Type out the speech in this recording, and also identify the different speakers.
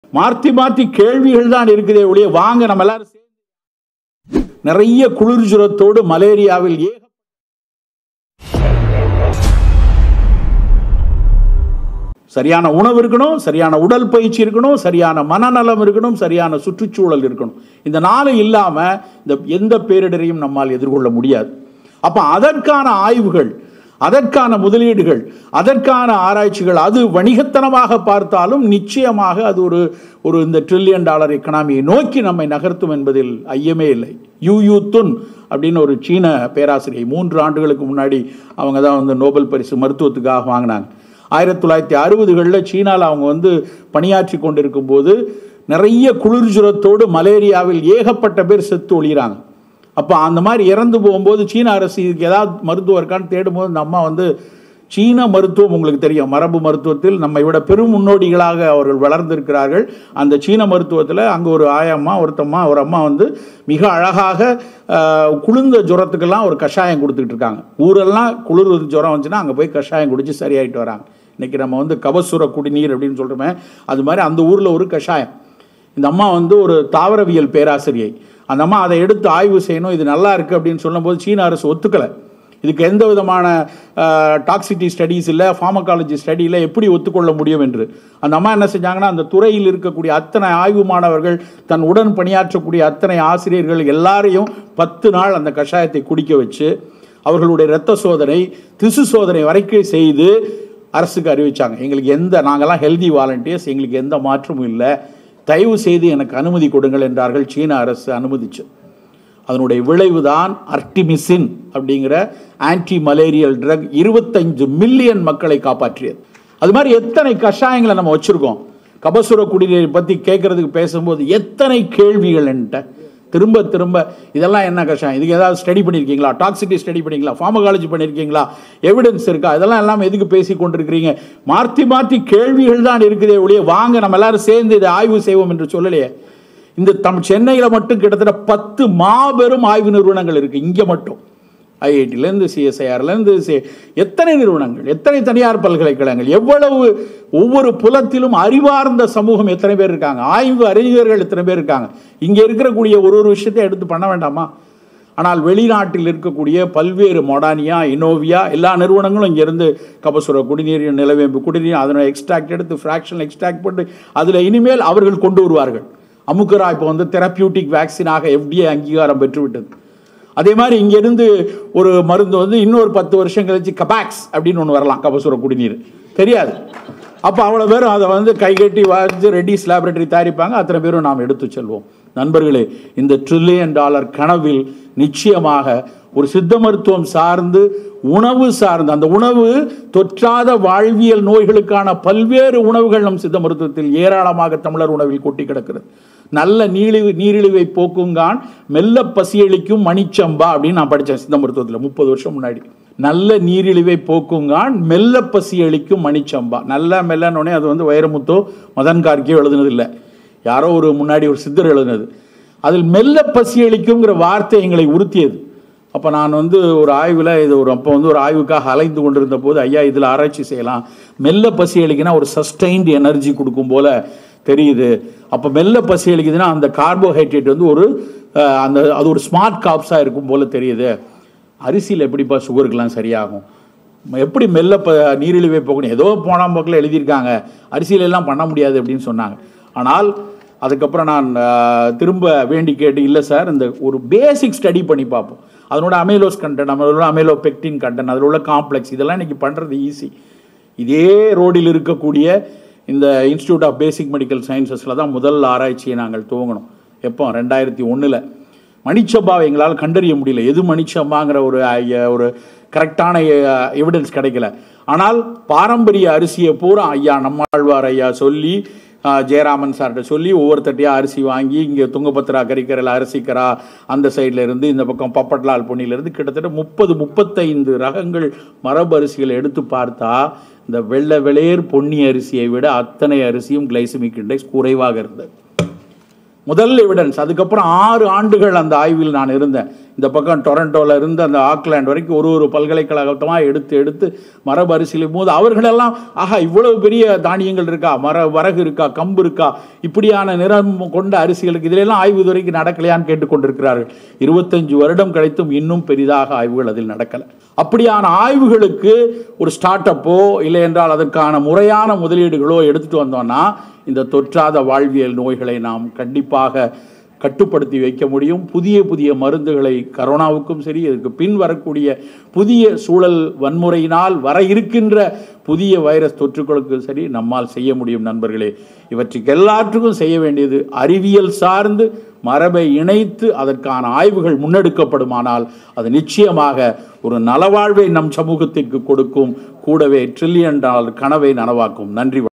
Speaker 1: மாற்றி மாற்றி கேள்விகள் தான் இருக்குதே ஒழிய வாங்க நம்ம எல்லாரும் சேர்ந்து நிறைய குளிர் ஜுரத்தோடு மலேரியாவில் ஏக சரியான உணவு இருக்கணும் சரியான உடல் பயிற்சி இருக்கணும் சரியான மனநலம் இருக்கணும் சரியான சுற்றுச்சூழல் இருக்கணும் இந்த நாலு இல்லாம இந்த எந்த பேரிடரையும் நம்மால் எதிர்கொள்ள முடியாது அப்ப அதற்கான ஆய்வுகள் அதற்கான முதலீடுகள் அதற்கான ஆராய்ச்சிகள் அது வணிகத்தனமாக பார்த்தாலும் நிச்சயமாக அது ஒரு ஒரு இந்த ட்ரில்லியன் டாலர் எக்கனாமியை நோக்கி நம்மை நகர்த்தும் என்பதில் ஐயமே இல்லை யூ யூ துன் அப்படின்னு ஒரு சீன பேராசிரியை மூன்று ஆண்டுகளுக்கு முன்னாடி அவங்க தான் வந்து நோபல் பரிசு மருத்துவத்துக்காக வாங்கினாங்க ஆயிரத்தி தொள்ளாயிரத்தி அறுபதுகளில் சீனாவில் அவங்க வந்து பணியாற்றி கொண்டிருக்கும் போது நிறைய குளிர் ஜுரத்தோடு மலேரியாவில் ஏகப்பட்ட பேர் செத்து ஒழிகிறாங்க அப்போ அந்த மாதிரி இறந்து போகும்போது சீன அரசு இதுக்கு ஏதாவது மருத்துவம் இருக்கான்னு தேடும்போது இந்த அம்மா வந்து சீன மருத்துவம் உங்களுக்கு தெரியும் மரபு மருத்துவத்தில் நம்மை விட பெரும் முன்னோடிகளாக அவர்கள் வளர்ந்திருக்கிறார்கள் அந்த சீன மருத்துவத்தில் அங்கே ஒரு ஆயம்மா ஒருத்தம்மா ஒரு அம்மா வந்து மிக அழகாக ஆஹ், குளிர்ந்த ஜுரத்துக்கெல்லாம் ஒரு கஷாயம் கொடுத்துட்டு இருக்காங்க ஊரெல்லாம் குளிர் ஜுரம் வந்துச்சுன்னா அங்கே போய் கஷாயம் குடிச்சு சரியாயிட்டு வராங்க இன்னைக்கு நம்ம வந்து கபசுர குடிநீர் அப்படின்னு சொல்கிறோமே அது மாதிரி அந்த ஊரில் ஒரு கஷாயம் இந்த அம்மா வந்து ஒரு தாவரவியல் பேராசிரியை அந்த அம்மா அதை எடுத்து ஆய்வு செய்யணும் இது நல்லா இருக்குது அப்படின்னு சொல்லும்போது சீன அரசு ஒத்துக்கலை இதுக்கு எந்த விதமான டாக்ஸிட்டி ஸ்டடீஸ் இல்லை ஃபார்மகாலஜி ஸ்டடியில் எப்படி ஒத்துக்கொள்ள முடியும் என்று அந்த அம்மா என்ன செஞ்சாங்கன்னா அந்த துறையில் இருக்கக்கூடிய அத்தனை ஆய்வு மாணவர்கள் தன் உடன் பணியாற்றக்கூடிய அத்தனை ஆசிரியர்கள் எல்லாரையும் பத்து நாள் அந்த கஷாயத்தை குடிக்க வச்சு அவர்களுடைய இரத்த சோதனை திசு சோதனை வரைக்கும் செய்து அரசுக்கு அறிவிச்சாங்க எங்களுக்கு எந்த நாங்கெல்லாம் ஹெல்தி வாலண்டியர்ஸ் எங்களுக்கு எந்த மாற்றமும் இல்லை தயவு செய்து எனக்கு அனுமதி கொடுங்கள் என்றார்கள் சீன அரசு அனுமதிச்சு அதனுடைய விளைவுதான் அர்டிமிசின் அப்படிங்கிற ஆன்டி மலேரியல் ட்ரக் இருபத்தஞ்சு மில்லியன் மக்களை காப்பாற்றியது அது மாதிரி எத்தனை கஷாயங்களை நம்ம வச்சிருக்கோம் கபசுர குடிநீரை பற்றி கேட்கறதுக்கு பேசும்போது எத்தனை கேள்விகள் என்கிட்ட திரும்ப திரும்ப இதெல்லாம் என்ன கஷாயம் இதுக்கு ஏதாவது ஸ்டடி பண்ணியிருக்கீங்களா டாக்ஸிட்டி ஸ்டடி பண்ணிங்களா ஃபார்மகாலஜி பண்ணியிருக்கீங்களா எவிடன்ஸ் இருக்கா இதெல்லாம் எல்லாம் எதுக்கு பேசி கொண்டிருக்கிறீங்க மாற்றி மாற்றி கேள்விகள் தான் இருக்குதே ஒழிய வாங்க நம்ம எல்லாரும் சேர்ந்து இதை ஆய்வு செய்வோம் என்று சொல்லலையே இந்த தம் சென்னையில் மட்டும் கிட்டத்தட்ட பத்து மாபெரும் ஆய்வு நிறுவனங்கள் இருக்கு இங்கே மட்டும் ஐஐடிலேருந்து சிஎஸ்ஐஆர்லேருந்து சி எத்தனை நிறுவனங்கள் எத்தனை தனியார் பல்கலைக்கழகங்கள் எவ்வளவு ஒவ்வொரு புலத்திலும் அறிவார்ந்த சமூகம் எத்தனை பேர் இருக்காங்க ஆய்வு அறிஞர்கள் எத்தனை பேர் இருக்காங்க இங்கே இருக்கக்கூடிய ஒரு ஒரு விஷயத்தை எடுத்து பண்ண வேண்டாமா ஆனால் வெளிநாட்டில் இருக்கக்கூடிய பல்வேறு மொடானியா இனோவியா எல்லா நிறுவனங்களும் இங்கேருந்து கபசுர குடிநீர் நிலவேம்பு குடிநீர் அதனை எக்ஸ்ட்ராக்ட் எடுத்து ஃப்ராக்ஷன் எக்ஸ்ட்ராக்ட் பண்ணி அதில் இனிமேல் அவர்கள் கொண்டு வருவார்கள் அமுக்கரா இப்போ வந்து தெரப்பியூட்டிக் வேக்சினாக எஃப்டிஏ அங்கீகாரம் பெற்றுவிட்டது அதே மாதிரி இங்கேருந்து ஒரு மருந்து வந்து இன்னொரு பத்து வருஷம் கழிச்சு கபாக்ஸ் அப்படின்னு ஒன்று வரலாம் கபசுர குடிநீர் தெரியாது அப்போ அவ்வளோ பேரும் அதை வந்து கைகட்டி வாசி ரெட்டிஸ் லேபரேட்டரி தயாரிப்பாங்க அத்தனை பேரும் நாம் எடுத்து செல்வோம் நண்பர்களே இந்த ட்ரில்லியன் டாலர் கனவில் நிச்சயமாக ஒரு சித்த மருத்துவம் சார்ந்து உணவு சார்ந்து அந்த உணவு தொற்றாத வாழ்வியல் நோய்களுக்கான பல்வேறு உணவுகள் நம் சித்த மருத்துவத்தில் ஏராளமாக தமிழர் உணவில் கொட்டி கிடக்கிறது நல்ல நீழிவு நீரிழிவை போக்குங்கான் மெல்ல பசியளிக்கும் மணிச்சம்பா அப்படின்னு நான் படித்தேன் சித்த மருத்துவத்தில் முப்பது வருஷம் முன்னாடி நல்ல நீரிழிவை போக்குங்கான் மெல்ல பசியளிக்கும் மணிச்சம்பா நல்ல மெல்லனோடனே அது வந்து வைரமுத்தோ மதன் கார்கியோ எழுதுனது இல்லை யாரோ ஒரு முன்னாடி ஒரு சித்தர் எழுதுனது அதில் மெல்ல பசியளிக்குங்கிற வார்த்தை எங்களை உறுத்தியது அப்போ நான் வந்து ஒரு ஆய்வில் இது ஒரு அப்போ வந்து ஒரு ஆய்வுக்காக அலைந்து கொண்டிருந்த போது ஐயா இதில் ஆராய்ச்சி செய்யலாம் மெல்ல பசி அளிக்குன்னா ஒரு சஸ்டைன்டு எனர்ஜி கொடுக்கும் போல தெரியுது அப்போ மெல்ல பசி அளிக்குதுன்னா அந்த கார்போஹைட்ரேட் வந்து ஒரு அஹ், அந்த அது ஒரு ஸ்மார்ட் காப்ஸாக இருக்கும் போல தெரியுது அரிசியில் எப்படிப்பா சுகருக்கெல்லாம் சரியாகும் எப்படி மெல்ல ப நீரிழிவை போகணும் ஏதோ போனால் போக்கில் எழுதியிருக்காங்க அரிசியில எல்லாம் பண்ண முடியாது அப்படின்னு சொன்னாங்க ஆனால் அதுக்கப்புறம் நான் ஆஹ், திரும்ப வேண்டி கேட்டு இல்லை சார் இந்த ஒரு பேசிக் ஸ்டடி பண்ணி பார்ப்போம் அதனோட அமைலோஸ் கண்டென்ட் அதோட அமைலோ பெக்டின் கண்டென்ட் அதில் உள்ள காம்ப்ளெக்ஸ் இதெல்லாம் இன்னைக்கு பண்ணுறது ஈஸி இதே ரோடில் இருக்கக்கூடிய இந்த இன்ஸ்டியூட் ஆஃப் பேசிக் மெடிக்கல் சயின்சஸில் தான் முதல் ஆராய்ச்சியை நாங்கள் துவங்கணும் எப்போ ரெண்டாயிரத்தி ஒன்றில் மணிச்சம்பாவை எங்களால் கண்டறிய முடியல எது மணிச்சம்பாங்கிற ஒரு ஐய- ஒரு கரெக்டான எவிடன்ஸ் கிடைக்கல ஆனால் பாரம்பரிய அரிசியை பூரா ஐயா நம்மாழ்வார் ஐயா சொல்லி ஆ, ஜெயராமன் சார்கிட்ட சொல்லி ஒவ்வொருத்தட்டையாக அரிசி வாங்கி இங்கே துங்கபத்ரா கரிக்கரையில் அரிசிக்கரா அந்த சைடில் இருந்து இந்த பக்கம் பப்பட்லால் பொன்னியிலேருந்து கிட்டத்தட்ட முப்பது முப்பத்தைந்து ரகங்கள் மரபு அரிசிகளை எடுத்து பார்த்தா இந்த வெள்ளை வெளியேர் பொன்னி அரிசியை விட அத்தனை அரிசியும் கிளைசமிக் இண்டெக்ஸ் குறைவாக இருந்தது முதல் எவிடன்ஸ் அதுக்கப்புறம் ஆறு ஆண்டுகள் அந்த ஆய்வில் நான் இருந்தேன் இந்த பக்கம் டொரண்டோல இருந்து அந்த ஆக்லாண்ட் வரைக்கும் ஒரு ஒரு பல்கலைக்கழகத்தமாக எடுத்து எடுத்து மரபு அரிசியிலும் போது அவர்களெல்லாம் ஆஹா இவ்வளவு பெரிய தானியங்கள் இருக்கா மர வரகு இருக்கா கம்பு இருக்கா இப்படியான நிறம் கொண்ட அரிசிகளுக்கு இதிலெல்லாம் ஆய்வு இதுவரைக்கும் நடக்கலையான்னு கேட்டுக்கொண்டிருக்கிறார்கள் இருபத்தஞ்சு வருடம் கழித்தும் இன்னும் பெரிதாக ஆய்வுகள் அதில் நடக்கலை அப்படியான ஆய்வுகளுக்கு ஒரு ஸ்டார்ட் அப்போ இல்லை என்றால் அதற்கான முறையான முதலீடுகளோ எடுத்துட்டு வந்தோம்னா இந்த தொற்றாத வாழ்வியல் நோய்களை நாம் கண்டிப்பாக கட்டுப்படுத்தி வைக்க முடியும் புதிய புதிய மருந்துகளை கரோனாவுக்கும் சரி இதற்கு பின் வரக்கூடிய புதிய சூழல் வன்முறையினால் வர இருக்கின்ற புதிய வைரஸ் தொற்றுகளுக்கும் சரி நம்மால் செய்ய முடியும் நண்பர்களே இவற்றுக்கு எல்லாற்றுக்கும் செய்ய வேண்டியது அறிவியல் சார்ந்து மரபை இணைத்து அதற்கான ஆய்வுகள் முன்னெடுக்கப்படுமானால் அது நிச்சயமாக ஒரு நலவாழ்வை நம் சமூகத்திற்கு கொடுக்கும் கூடவே ட்ரில்லியன் டாலர் கனவை நனவாக்கும் நன்றி